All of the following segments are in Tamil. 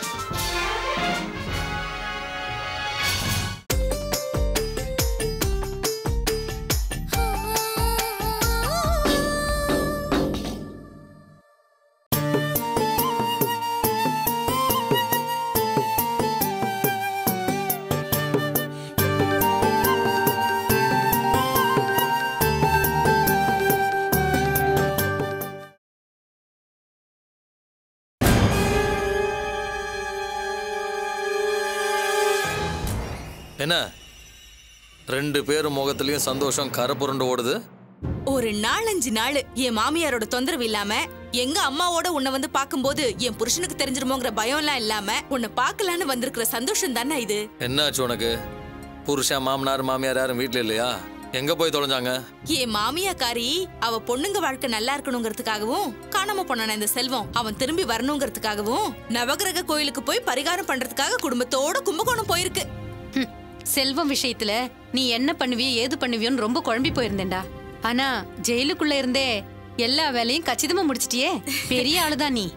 என்ன ரெண்டு பேரும் முகத்துலயும் சந்தோஷம் கரை புரண்டு ஓடுது ஒரு நாலஞ்சு நாள் என் மாமியாரோட தொந்தரவு இல்லாம எங்க அம்மாவோட உன்னை வந்து பாக்கும்போது என் புருஷனுக்கு தெரிஞ்சிருமோங்கிற பயம் எல்லாம் இல்லாம உன்னை பார்க்கலான்னு வந்திருக்கிற சந்தோஷம் தானே இது என்னாச்சு உனக்கு புருஷன் மாமனார் மாமியார் யாரும் வீட்ல இல்லையா எங்க போய் தொலைஞ்சாங்க என் மாமியாக்காரி அவ பொண்ணுங்க வாழ்க்கை நல்லா இருக்கணுங்கிறதுக்காகவும் காணாம போனான இந்த செல்வம் அவன் திரும்பி வரணுங்கிறதுக்காகவும் நவகிரக கோயிலுக்கு போய் பரிகாரம் பண்றதுக்காக குடும்பத்தோட கும்பகோணம் போயிருக்கு ஹம், செல்வம் விஷயத்துல நீ என்ன பண்ணுவியோ ஏது பண்ணுவியோன்னு ரொம்ப குழம்பி போயிருந்தேன்டா ஆனா ஜெயிலுக்குள்ள இருந்தே எல்லா வேலையும் கச்சிதமா முடிச்சிட்டியே பெரிய ஆளுதான் நீ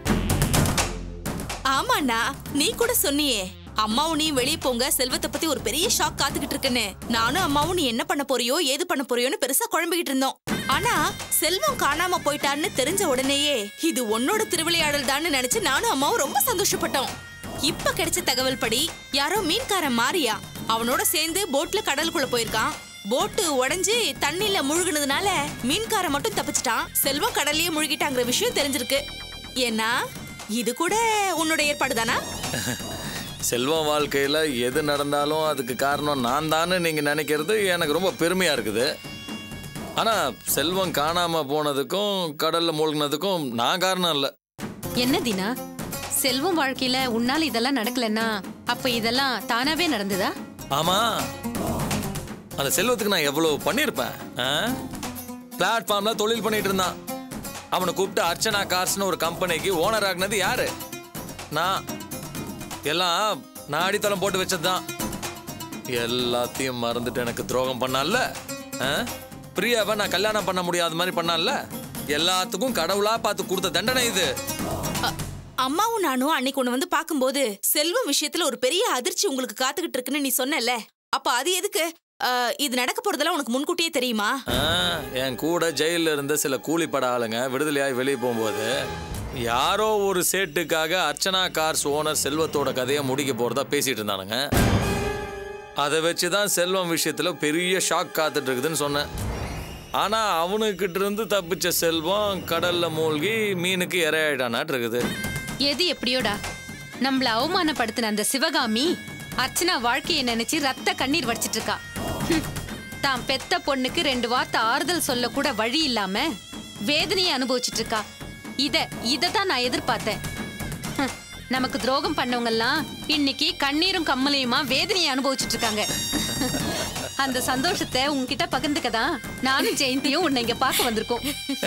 ஆமாண்ணா நீ கூட சொன்னியே அம்மாவும் நீ வெளியே போங்க செல்வத்தை பத்தி ஒரு பெரிய ஷாக் காத்துக்கிட்டு இருக்குன்னு நானும் அம்மாவும் நீ என்ன பண்ண போறியோ ஏது பண்ண போறியோன்னு பெருசா குழம்பிக்கிட்டு இருந்தோம் ஆனா செல்வம் காணாம போயிட்டான்னு தெரிஞ்ச உடனேயே இது உன்னோட திருவிளையாடல் தான் நினைச்சு நானும் அம்மாவும் ரொம்ப சந்தோஷப்பட்டோம் இப்ப கிடைச்ச தகவல் படி யாரோ மீன்காரன் மாரியா அவனோட சேர்ந்து போட்ல கடலுக்குள்ள போயிருக்கான் போட்டு உடைஞ்சு தண்ணில முழுகுனதுனால மீன்காரன் மட்டும் தப்பிச்சிட்டான் செல்வம் கடல்லயே முழுகிட்டாங்கிற விஷயம் தெரிஞ்சிருக்கு ஏன்னா இது கூட உன்னோட ஏற்பாடு தானா செல்வம் வாழ்க்கையில எது நடந்தாலும் அதுக்கு காரணம் நான் தான்னு நீங்க நினைக்கிறது எனக்கு ரொம்ப பெருமையா இருக்குது ஆனா செல்வம் காணாம போனதுக்கும் கடல்ல மூழ்கினதுக்கும் நான் காரணம் இல்ல என்ன தீனா செல்வம் வாழ்க்கையில உன்னால இதெல்லாம் நடக்கலன்னா அப்ப இதெல்லாம் தானாவே நடந்ததா ஆமா அந்த செல்வத்துக்கு நான் எவ்வளவு பண்ணியிருப்பேன் பிளாட்ஃபார்ம்ல தொழில் பண்ணிட்டு இருந்தான் அவனை கூப்பிட்டு அர்ச்சனா கார்ஸ்னு ஒரு கம்பெனிக்கு ஓனர் ஆகுனது யாரு நான் எல்லாம் நான் அடித்தளம் போட்டு வச்சதுதான் எல்லாத்தையும் மறந்துட்டு எனக்கு துரோகம் பண்ணான்ல ஆ? பிரியாவை நான் கல்யாணம் பண்ண முடியாத மாதிரி பண்ணான்ல எல்லாத்துக்கும் கடவுளா பார்த்து கொடுத்த தண்டனை இது அ- அம்மாவும் நானும் அன்னைக்கு உன்னை வந்து பாக்கும்போது செல்வம் விஷயத்துல ஒரு பெரிய அதிர்ச்சி உங்களுக்கு காத்துக்கிட்டு இருக்குன்னு நீ சொன்னல அப்ப அது எதுக்கு அ, இது நடக்க போறதெல்லாம் உனக்கு முன்கூட்டியே தெரியுமா ஆ, என் கூட ஜெயில இருந்த சில கூலிப்பட ஆளுங்க விடுதலையாகி வெளியே போகும்போது யாரோ ஒரு சேட்டுக்காக அர்ச்சனா கார்ஸ் ஓனர் செல்வத்தோட கதையை முடிக்க போறதா பேசிட்டு இருந்தானுங்க அதை வச்சு தான் செல்வம் விஷயத்துல பெரிய ஷாக் காத்துட்டு இருக்குதுன்னு சொன்னேன் ஆனா அவனுக்கிட்ட இருந்து தப்பிச்ச செல்வம் கடல்ல மூழ்கி மீனுக்கு இரையாயிட்டானாட்டு இருக்குது எது எப்படியோடா நம்மள அவமானப்படுத்தின அந்த சிவகாமி அர்ச்சனா வாழ்க்கையை நினைச்சு ரத்த கண்ணீர் வடிச்சிட்டு இருக்கா ஹம். தான் பெத்த பொண்ணுக்கு ரெண்டு வார்த்தை ஆறுதல் சொல்ல கூட வழி இல்லாம வேதனையை அனுபவிச்சிட்டு இருக்கா இத இத தான் நான் எதிர்பார்த்தேன் ஹம். நமக்கு துரோகம் பண்ணவங்கெல்லாம் இன்னைக்கு கண்ணீரும் கம்மலையுமா வேதனையை அனுபவிச்சிட்டு இருக்காங்க அந்த சந்தோஷத்தை உன்கிட்ட பகிர்ந்துக்கதான் நானும் ஜெயந்தியும் உன்னை இங்க பார்க்க வந்திருக்கோம்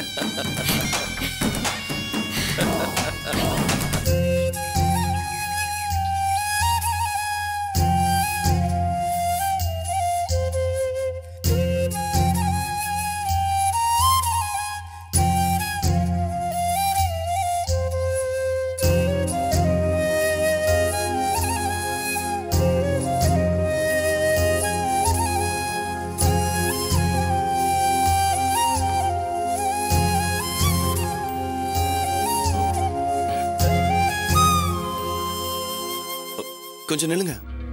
கொஞ்சம் நில்லுங்க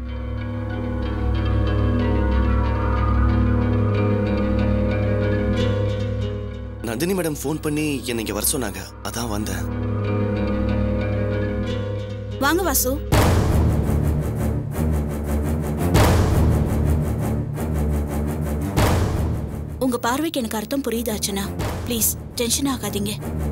நந்தினி மேடம் ஃபோன் பண்ணி என்னை இங்க வர சொன்னாங்க அதான் வந்தேன் வாங்க வாசு உங்க பார்வைக்கு எனக்கு அர்த்தம் புரியுது அர்ச்சனா ப்ளீஸ் டென்ஷன் ஆகாதீங்க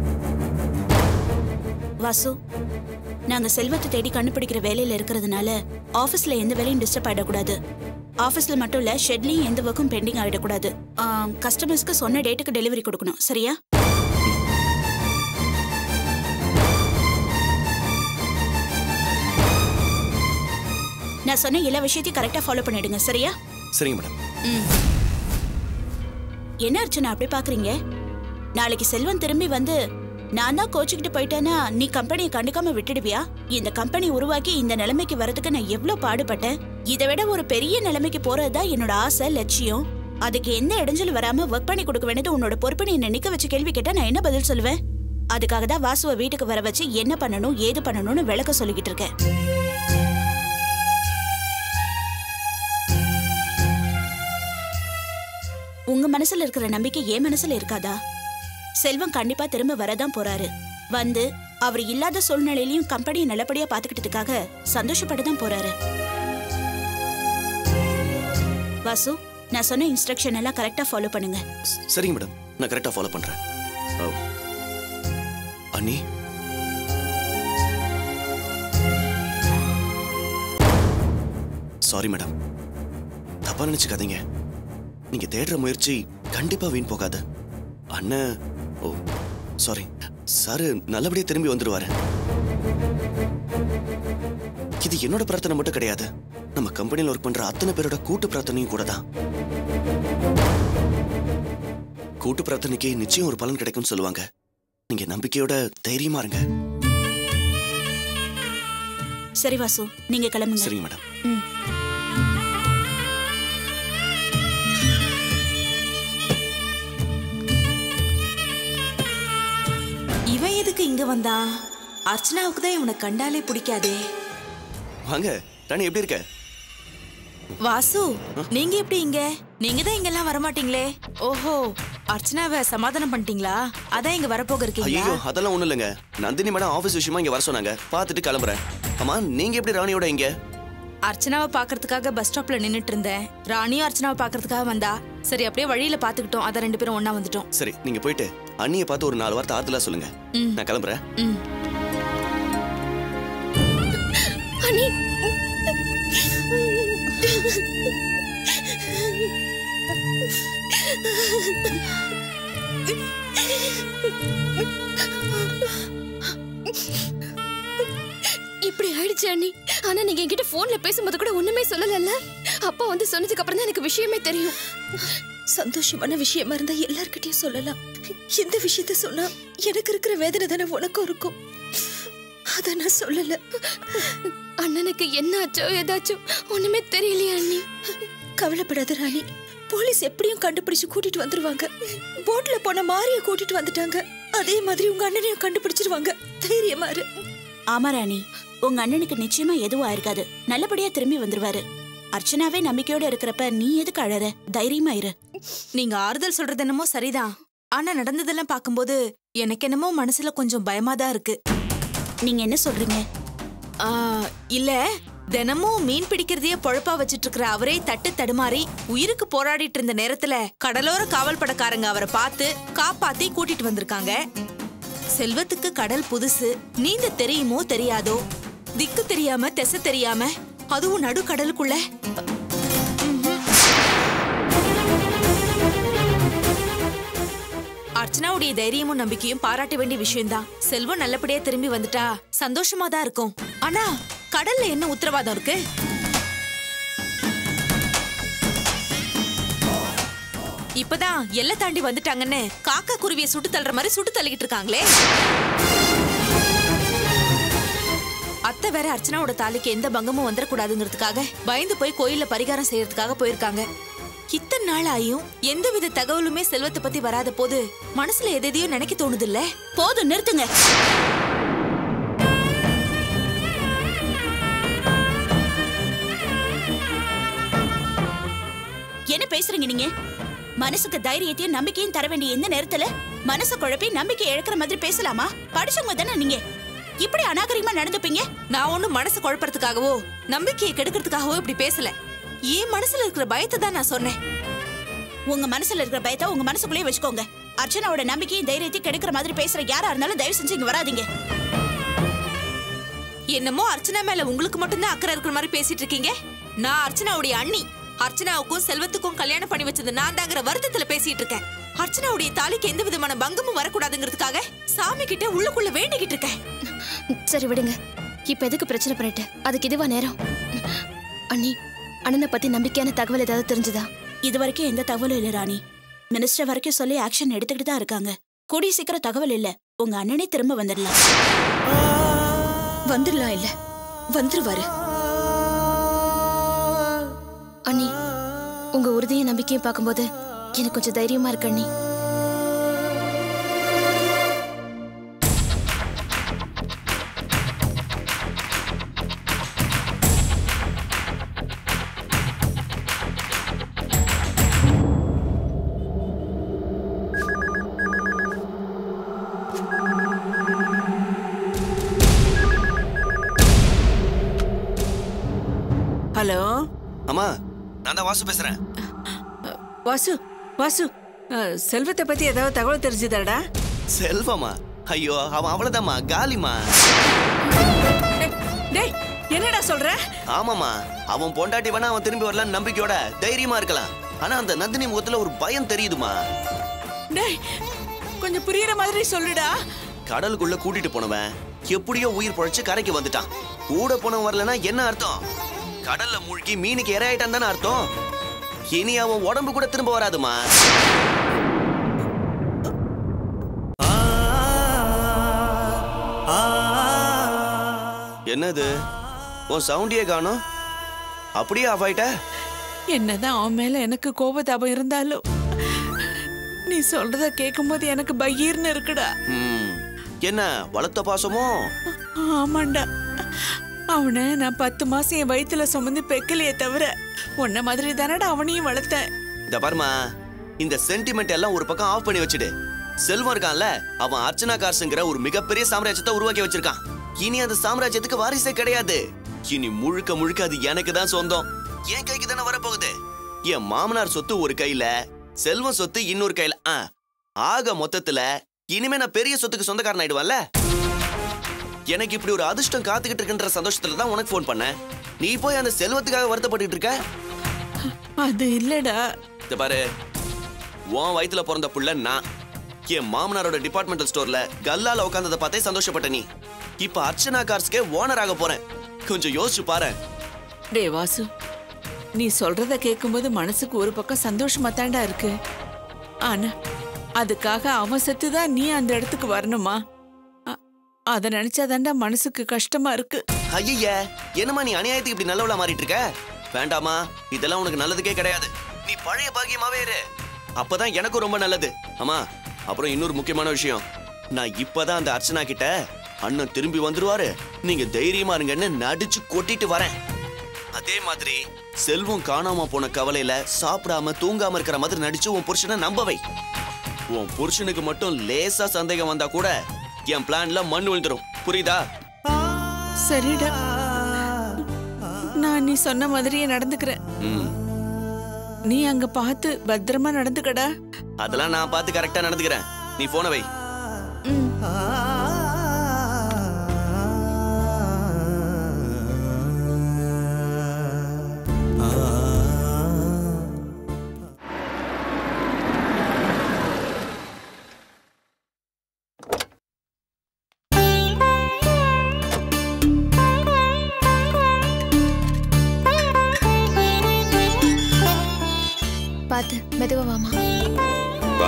வாசு நாங்க செல்வத்தை தேடி கண்டுபிடிக்கிற வேலையில இருக்கிறதுனால ஆபீஸ்ல எந்த வேலையும் டிஸ்டர்ப் ஆயிடக்கூடாது ஆபீஸ்ல மட்டும் இல்ல ஷெட்லயும் எந்த ஒர்க்கும் பெண்டிங் ஆயிடக்கூடாது கஸ்டமர்ஸ்க்கு சொன்ன டேட்டுக்கு டெலிவரி கொடுக்கணும் சரியா நான் சொன்ன எல்லா விஷயத்தையும் கரெக்டா ஃபாலோ பண்ணிடுங்க சரியா சரிங்க மேடம் என்ன அர்ச்சனா அப்படி பாக்குறீங்க நாளைக்கு செல்வன் திரும்பி வந்து நான் தான் கோச்சுக்கிட்டு போயிட்டேன்னா நீ கம்பெனியை கண்டுக்காம விட்டுடுவியா இந்த கம்பெனி உருவாக்கி இந்த நிலைமைக்கு வரதுக்கு நான் எவ்வளவு பாடுபட்டேன் இதை விட ஒரு பெரிய நிலைமைக்கு போறதுதான் என்னோட ஆசை லட்சியம் அதுக்கு எந்த இடைஞ்சலும் வராம ஒர்க் பண்ணி கொடுக்க வேண்டியது உன்னோட பொறுப்பு நீ நிக்க வச்சு கேள்வி கேட்டா நான் என்ன பதில் சொல்லுவேன் அதுக்காக தான் வாசுவை வீட்டுக்கு வர வச்சு என்ன பண்ணணும் ஏது பண்ணணும்னு விளக்க சொல்லிக்கிட்டு இருக்கேன் உங்க மனசுல இருக்கிற நம்பிக்கை என் மனசுல இருக்காதா செல்வம் கண்டிப்பா திரும்ப வரதான் போறாரு வந்து அவர் இல்லாத சூழ்நிலையிலயும் கம்பெனியை நல்லபடியா பாத்துக்கிட்டதுக்காக சந்தோஷப்பட தான் போறாரு வாசு நான் சொன்ன இன்ஸ்ட்ரக்ஷன் எல்லாம் கரெக்டா ஃபாலோ பண்ணுங்க ஸ்- சரிங்க மேடம் நான் கரெக்டாக ஃபாலோ பண்ணுறேன் அண்ணி சாரி மேடம் தப்பா நினைச்சுக்காதீங்க நீங்க தேடுற முயற்சி கண்டிப்பா வீண் போகாது அண்ணன் ஓ சாரி சாரு நல்லபடியா திரும்பி வந்துடுவாரு இது என்னோட பிரார்த்தனை மட்டும் கிடையாது நம்ம கம்பெனியில் ஒர்க் பண்ற அத்தனை பேரோட கூட்டு பிரார்த்தனையும் கூட தான் கூட்டு பிரார்த்தனைக்கு நிச்சயம் ஒரு பலன் கிடைக்கும்னு சொல்லுவாங்க நீங்க நம்பிக்கையோட தைரியமா இருங்க சரி வாசு நீங்க கிளம்புங்க சரிங்க மேடம் ம். இவன் எதுக்கு இங்க வந்தான் அர்ச்சனாவுக்கு தான் இவனை கண்டாலே பிடிக்காதே வாங்க ராணி எப்படி இருக்க வாசு நீங்க எப்படி இங்க நீங்க தான் இங்கெல்லாம் வரமாட்டீங்களே ஓஹோ அர்ச்சனாவை சமாதானம் பண்ணிட்டீங்களா அதான் இங்க வரப்போக இருக்கீங்களா ஐயோ அதெல்லாம் ஒண்ணும் இல்லைங்க நந்தினி மேடம் ஆபீஸ் விஷயமா இங்க வர சொன்னாங்க பார்த்துட்டு கிளம்புறேன் ஆமா நீங்க எப்படி ராணியோட இங்க அர்ச்சனாவை பாக்குறதுக்காக பஸ் ஸ்டாப்ல நின்னுட்டு இருந்தேன் ராணியும் அர்ச்சனாவை பாக்குறதுக்காக வந்தா சரி அப்படியே வழியில பாத்துக்கிட்டோம் அதான் ரெண்டு பேரும் ஒண்ணா வந்துட்டோம் சரி நீங்க போயிட்டு அண்ணியை பார்த்து ஒரு நாலு வார்த்தை ஆறுதலா சொல்லுங்க ம். நான் கிளம்புறேன் ம் அண்ணி இப்படி ஆயிடுச்சு அண்ணி ஆனா நீங்க என்கிட்ட போன்ல பேசும்போது கூட ஒண்ணுமே சொல்லலல்ல அப்பா வந்து சொன்னதுக்கு அப்புறம் தான் எனக்கு விஷயமே தெரியும் சந்தோஷமான விஷயமா இருந்தா எல்லார்கிட்டயும் சொல்லலாம் இந்த விஷயத்த சொன்னா எனக்கு இருக்கிற வேதனை தானே உனக்கும் இருக்கும் அத நான் சொல்லல அண்ணனுக்கு என்ன ஆச்சோ ஏதாச்சும் ஒண்ணுமே தெரியலையா அண்ணி கவலைப்படாத ராணி போலீஸ் எப்படியும் கண்டுபிடிச்சு கூட்டிட்டு வந்துருவாங்க போட்ல போன மாரிய கூட்டிட்டு வந்துட்டாங்க அதே மாதிரி உங்க அண்ணனையும் கண்டுபிடிச்சிருவாங்க தைரியமா இரு ஆமா ராணி உங்க அண்ணனுக்கு நிச்சயமா எதுவும் ஆயிருக்காது நல்லபடியா திரும்பி வந்துருவாரு அர்ச்சனாவே நம்பிக்கையோட இருக்கிறப்ப நீ எதுக்கு அழற தைரியமா இரு நீங்க ஆறுதல் சொல்றது என்னமோ சரிதான் ஆனா நடந்ததெல்லாம் பாக்கும்போது எனக்கு என்னமோ மனசுல கொஞ்சம் பயமா தான் இருக்கு நீங்க என்ன சொல்றீங்க ஆ, இல்ல தினமும் மீன் பிடிக்கிறதையே பொழப்பா வச்சிட்டு இருக்கிற அவரே தட்டு தடுமாறி உயிருக்கு போராடிட்டு இருந்த நேரத்துல கடலோர காவல் படக்காரங்க அவரை பார்த்து காப்பாத்தி கூட்டிட்டு வந்திருக்காங்க செல்வத்துக்கு கடல் புதுசு நீந்த தெரியுமோ தெரியாதோ திக்கு தெரியாம திசை தெரியாம அதுவும் நடு கடலுக்குள்ள அர்ச்சனாவுடைய தைரியமும் நம்பிக்கையும் பாராட்ட வேண்டிய விஷயம்தான் செல்வம் நல்லபடியா திரும்பி வந்துட்டா சந்தோஷமா தான் இருக்கும் ஆனா கடல்ல என்ன உத்தரவாதம் இருக்கு இப்பதான் எல்லை தாண்டி வந்துட்டாங்கன்னு காக்கா குருவியை சுட்டு தள்ளுற மாதிரி சுட்டு தள்ளிக்கிட்டு இருக்காங்களே அத்தை வேற அர்ச்சனாவோட தாலிக்கு எந்த பங்கமும் வந்துடக்கூடாதுங்கிறதுக்காக பயந்து போய் கோயில்ல பரிகாரம் செய்யறதுக்காக போயிருக்காங்க இத்தனை நாள் ஆயும் எந்தவித தகவலுமே செல்வத்தை பத்தி வராத போது மனசுல எதையோ நினைக்க தோணுது இல்ல போதும் நிறுத்துங்க என்ன பேசுறீங்க நீங்க மனசுக்கு தைரியத்தையும் நம்பிக்கையும் தர வேண்டிய இந்த நேரத்துல மனசு குழப்பி நம்பிக்கை இழக்கிற மாதிரி பேசலாமா படிச்சவங்க தானே நீங்க இப்படி அநாகரிகமா நடந்துப்பீங்க நான் ஒண்ணும் மனசு குழப்பறதுக்காகவோ நம்பிக்கையை கெடுக்கிறதுக்காகவோ இப்படி பேசல என் மனசுல இருக்கிற பயத்தை தான் நான் சொன்னேன் உங்க மனசுல இருக்கிற பயத்தை உங்க மனசுக்குள்ளேயே வச்சுக்கோங்க அர்ச்சனாவோட நம்பிக்கையும் தைரியத்தையும் கெடுக்கிற மாதிரி பேசுற யாரா இருந்தாலும் தயவு செஞ்சு இங்க வராதீங்க என்னமோ அர்ச்சனா மேல உங்களுக்கு மட்டும்தான் அக்கறை இருக்கிற மாதிரி பேசிட்டு இருக்கீங்க நான் அர்ச்சனாவுடைய அண்ணி அர்ச்சனாவுக்கும் செல்வத்துக்கும் கல்யாணம் பண்ணி வச்சது நான் தாங்கிற வருத்தத்துல பேசிட்டு இருக்கேன் அர்ச்சனாவுடைய தாலிக்கு எந்த விதமான பங்கமும் வரக்கூடாதுங்கிறதுக்காக சாமி கிட்ட உள்ளுக்குள்ள வேண்டிக்கிட்டு இருக்கேன் சரி விடுங்க இப்ப எதுக்கு பிரச்சனை பண்ணிட்டு அதுக்கு இதுவா நேரம் அண்ணி அண்ணனை பத்தி நம்பிக்கையான தகவல் ஏதாவது தெரிஞ்சுதா இது வரைக்கும் எந்த தகவலும் இல்ல ராணி மினிஸ்டர் வரைக்கும் சொல்லி ஆக்ஷன் எடுத்துக்கிட்டு தான் இருக்காங்க கூடிய சீக்கிரம் தகவல் இல்ல உங்க அண்ணனே திரும்ப வந்துடலாம் வந்துடலாம் இல்ல வந்துருவாரு அண்ணி உங்க உறுதியும் நம்பிக்கையும் பார்க்கும்போது எனக்கு கொஞ்சம் தைரியமா இருக்கு அண்ணி ஹலோ அம்மா நான் தான் வாசு பேசுறேன் வாசு வாசு அஹ், செல்வத்தை பத்தி ஏதாவது தகவல் தெரிஞ்சுதாடா செல்வமா ஐயோ அவன் அவ்வளவுதாம்மா காலிமா டேய், டேய் என்னடா சொல்ற ஆமாமா அவன் பொண்டாட்டி வேணா அவன் திரும்பி வரலான்னு நம்பிக்கையோட தைரியமா இருக்கலாம் ஆனா அந்த நந்தினி முகத்துல ஒரு பயம் தெரியுதுமா டேய் கொஞ்சம் புரியுற மாதிரி சொல்லுடா கடலுக்குள்ள கூட்டிட்டு போனவன் எப்படியோ உயிர் பொழைச்சு கரைக்கு வந்துட்டான் கூட போனவன் வரலனா என்ன அர்த்தம் கடல்ல மூழ்கி மீனுக்கு இரையாயிட்டான் தானே அர்த்தம் இனி அவன் உடம்பு கூட திரும்ப வராதுமா என்னது உன் சவுண்டியே காணோம் அப்படியே ஆஃப் ஆயிட்ட என்னதான் அவன் மேல எனக்கு கோபதாபம் இருந்தாலும் நீ சொல்றத கேட்கும்போது எனக்கு பகீர்னு இருக்குடா ம், என்ன வளர்த்த பாசமோ ஆமாண்டா அவனை நான் பத்து மாசம் என் வயித்துல சுமந்து பெக்கலையே தவிர உன்ன மாதிரி தானடா அவனையும் வளர்த்தேன் இந்த பாருமா இந்த சென்டிமெண்ட் எல்லாம் ஒரு பக்கம் ஆஃப் பண்ணி வச்சுடு செல்வம் இருக்கான்ல அவன் அர்ச்சனா கார்ஸ்ங்கிற ஒரு மிகப்பெரிய சாம்ராஜ்யத்தை உருவாக்கி வச்சிருக்கான் இனி அந்த சாம்ராஜ்யத்துக்கு வாரிசே கிடையாது இனி முழுக்க முழுக்க அது எனக்கு தான் சொந்தம் என் கைக்கு தானே வரப்போகுது என் மாமனார் சொத்து ஒரு கையில செல்வம் சொத்து இன்னொரு கையில ஆ, ஆக மொத்தத்துல இனிமே நான் பெரிய சொத்துக்கு சொந்தக்காரன் ஆயிடுவேன்ல எனக்கு இப்படி ஒரு அதிர்ஷ்டம் காத்துக்கிட்டு இருக்குன்ற சந்தோஷத்துல தான் உனக்கு ஃபோன் பண்ணேன் நீ போய் அந்த செல்வத்துக்காக வருத்தப்பட்டுட்டு இருக்க அது இல்லடா இந்த பாரு உன் வயித்துல பிறந்த புள்ள நான் என் மாமனாரோட டிபார்ட்மெண்டல் ஸ்டோர்ல கல்லால உட்காந்ததை பார்த்தே சந்தோஷப்பட்ட நீ இப்ப அர்ச்சனா கார்ஸ்க்கே ஓனர் ஆக போறேன் கொஞ்சம் யோசிச்சு பாரு டே வாசு நீ சொல்றத கேட்கும்போது மனசுக்கு ஒரு பக்கம் சந்தோஷமா தாண்டா இருக்கு ஆனா அதுக்காக அவன் செத்து தான் நீ அந்த இடத்துக்கு வரணுமா அ- அத நினைச்சாதாண்டா மனசுக்கு கஷ்டமா இருக்கு ஐய என்னம்மா நீ அநியாயத்துக்கு இப்படி நல்லவளா மாறிட்டு இருக்க வேண்டாமா இதெல்லாம் உனக்கு நல்லதுக்கே கிடையாது நீ பழைய பாக்கியமாவே இரு அப்பதான் எனக்கும் ரொம்ப நல்லது ஆமா அப்புறம் இன்னொரு முக்கியமான விஷயம் நான் இப்பதான் அந்த அர்ச்சனா கிட்ட அண்ணன் திரும்பி வந்துருவாரு நீங்க தைரியமா இருங்கன்னு நடிச்சு கொட்டிட்டு வரேன் அதே மாதிரி செல்வம் காணாம போன கவலையில சாப்பிடாம தூங்காம இருக்கிற மாதிரி நடிச்சு உன் புருஷனை நம்ப வை உன் புருஷனுக்கு மட்டும் லேசா சந்தேகம் வந்தா கூட என் பிளான்ல மண் விழுந்துரும் புரியுதா சரிடா நான் நீ சொன்ன மாதிரியே நடந்துக்கிறேன் ம் நீ அங்க பார்த்து பத்திரமா நடந்துக்கடா அதெல்லாம் நான் பார்த்து கரெக்டா நடந்துக்கிறேன் நீ போன வை பார்த்து மெதுவா வாமா வா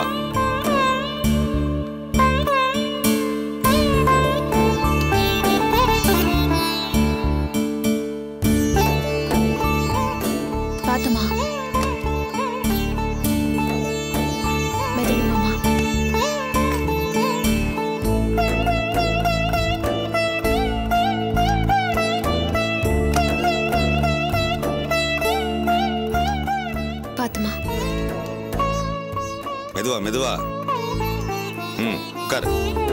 பார்த்துமா மெதுவா வாமா பார்த்துமா மெதுவா மெதுவா ம் உட்காரு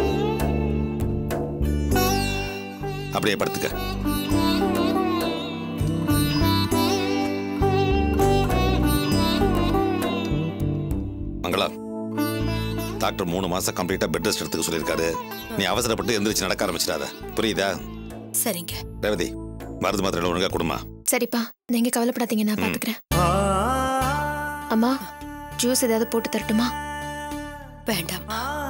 அப்படியே படுத்துக்க மங்களா டாக்டர் மூணு மாசம் கம்ப்ளீட்டா பெட் ரெஸ்ட் எடுத்துக்க சொல்லியிருக்காரு நீ அவசரப்பட்டு எந்திரிச்சு நடக்க ஆரம்பிச்சிடாத புரியுதா சரிங்க ரேவதி மருந்து மாத்திரை ஒழுங்கா கொடுமா சரிப்பா நீங்க கவலைப்படாதீங்க நான் பாத்துக்கிறேன் அம்மா ஜூஸ் ஏதாவது போட்டு தரட்டுமா வேண்டாம்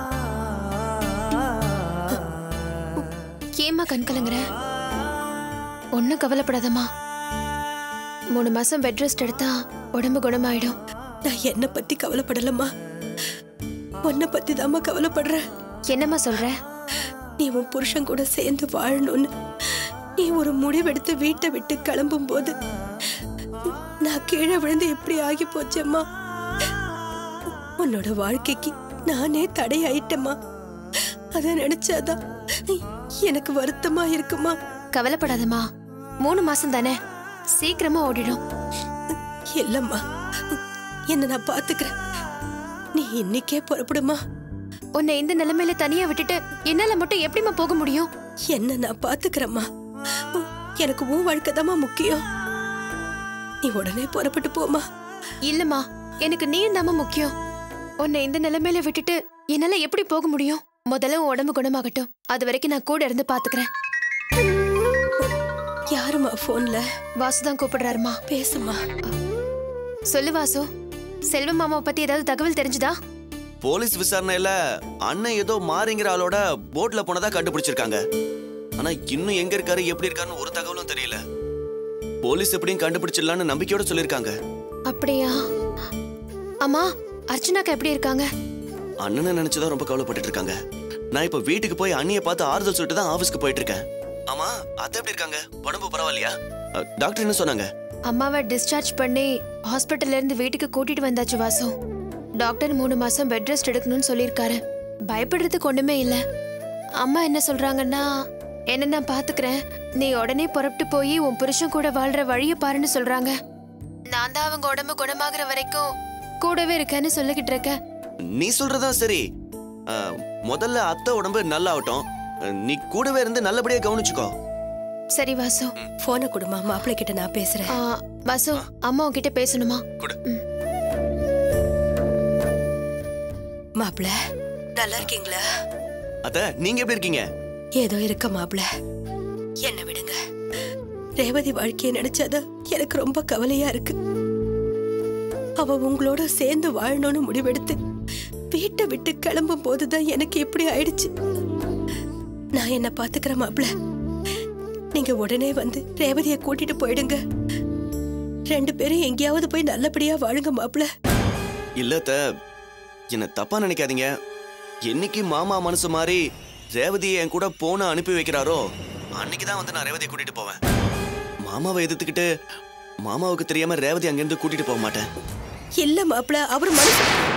ஏம்மா கண் கலங்குற ஒன்றும் கவலைப்படாதம்மா மூணு மாசம் பெட் ரெஸ்ட் எடுத்தா உடம்பு குணமாயிடும் நான் என்ன பத்தி கவலைப்படலம்மா உன்னை பத்தி தாம்மா கவலைப்படுறேன் என்னம்மா சொல்ற நீ உன் புருஷன் கூட சேர்ந்து வாழணும்னு நீ ஒரு முடிவெடுத்து வீட்டை விட்டு கிளம்பும் போது நான் கீழே விழுந்து இப்படி ஆகி போச்சேம்மா உன்னோட வாழ்க்கைக்கு நானே தடையாயிட்டேம்மா அத நினைச்சாதான் எனக்கு வருத்தமா இருக்குமா கவலைப்படாதம்மா மூணு மாசம் தானே சீக்கிரமா ஓடிடும் இல்லம்மா என்ன நான் பாத்துக்கிறேன் நீ இன்னைக்கே புறப்படுமா உன்னை இந்த நிலைமையில தனியா விட்டுட்டு என்னால மட்டும் எப்படிம்மா போக முடியும் என்ன நான் பாத்துக்கிறேம்மா எனக்கு உன் வாழ்க்கை முக்கியம் நீ உடனே புறப்பட்டு போமா இல்லம்மா எனக்கு நீ தாம்மா முக்கியம் உன்னை இந்த நிலைமையில விட்டுட்டு என்னால எப்படி போக முடியும் முதல்ல உன் உடம்பு குணமாகட்டும் அது வரைக்கும் நான் கூட இருந்து பாத்துக்கிறேன் யாருமா போன்ல வாசுதான் கூப்பிடுறாருமா பேசுமா சொல்லு வாசு செல்வ மாமாவை பத்தி ஏதாவது தகவல் தெரிஞ்சுதா போலீஸ் விசாரணையில அண்ணன் ஏதோ மாறிங்கிற ஆளோட போட்ல போனதா கண்டுபிடிச்சிருக்காங்க ஆனா இன்னும் எங்க இருக்காரு எப்படி இருக்காருன்னு ஒரு தகவலும் தெரியல போலீஸ் எப்படியும் கண்டுபிடிச்சிடலான்னு நம்பிக்கையோட சொல்லிருக்காங்க அப்படியா அம்மா அர்ச்சனாக்கா எப்படி இருக்காங்க அண்ணனை நினைச்சுதான் ரொம்ப கவலைப்பட்டுட்டு இருக்காங்க நான் இப்ப வீட்டுக்கு போய் அண்ணிய பார்த்து ஆறுதல் சொல்லிட்டு தான் ஆபீஸ்க்கு போயிட்டு இருக்கேன் ஆமா அத்தை எப்படி இருக்காங்க உடம்பு பரவாயில்லையா அ, டாக்டர் என்ன சொன்னாங்க அம்மாவை டிஸ்சார்ஜ் பண்ணி ஹாஸ்பிட்டல்ல இருந்து வீட்டுக்கு கூட்டிட்டு வந்தாச்சு வாசு டாக்டர் மூணு மாசம் பெட் ரெஸ்ட் எடுக்கணும்னு சொல்லியிருக்காரு பயப்படுறதுக்கு ஒண்ணுமே இல்ல அம்மா என்ன சொல்றாங்கன்னா என்ன நான் பாத்துக்கிறேன் நீ உடனே புறப்பட்டு போய் உன் புருஷன் கூட வாழ்ற வழியை பாருன்னு சொல்றாங்க நான் தான் அவங்க உடம்பு குணமாகுற வரைக்கும் கூடவே இருக்கேன்னு சொல்லிக்கிட்டு இருக்கேன் நீ சொல்றதா சரி அ, முதல்ல அத்தை உடம்பு நல்லாகட்டும் அ, நீ கூடவே இருந்து நல்லபடியா கவனிச்சுக்கோ சரி வாசு போனை கொடுமா மாப்பிள்ளை கிட்ட நான் பேசுறேன் ஆ, வாசு அம்மா உன்கிட்ட பேசணுமா கொடு. மாப்பிள்ள நல்லா இருக்கீங்களா அத்தை நீங்க எப்படி இருக்கீங்க ஏதோ இருக்க மாப்பிள்ள என்ன விடுங்க ரேவதி வாழ்க்கைய நினைச்சாத எனக்கு ரொம்ப கவலையா இருக்கு அவ உங்களோட சேர்ந்து வாழணும்னு முடிவெடுத்து வீட்டை விட்டு கிளம்பும் போதுதான் எனக்கு இப்படி ஆயிடுச்சு நான் என்ன பாத்துக்கிறேன் மாப்பிள்ள நீங்க உடனே வந்து ரேவதிய கூட்டிட்டு போயிடுங்க ரெண்டு பேரும் எங்கேயாவது போய் நல்லபடியா வாழுங்க மாப்பிள்ள இல்ல அத்தை என்ன தப்பா நினைக்காதீங்க என்னைக்கு மாமா மனசு மாதிரி ரேவதியை என் கூட போன அனுப்பி வைக்கிறாரோ அன்னைக்கு தான் வந்து நான் ரேவதியை கூட்டிட்டு போவேன் மாமாவை எதிர்த்துக்கிட்டு மாமாவுக்கு தெரியாம ரேவதி அங்கிருந்து கூட்டிட்டு போக மாட்டேன் இல்ல மாப்பிள்ள அவர் மனசு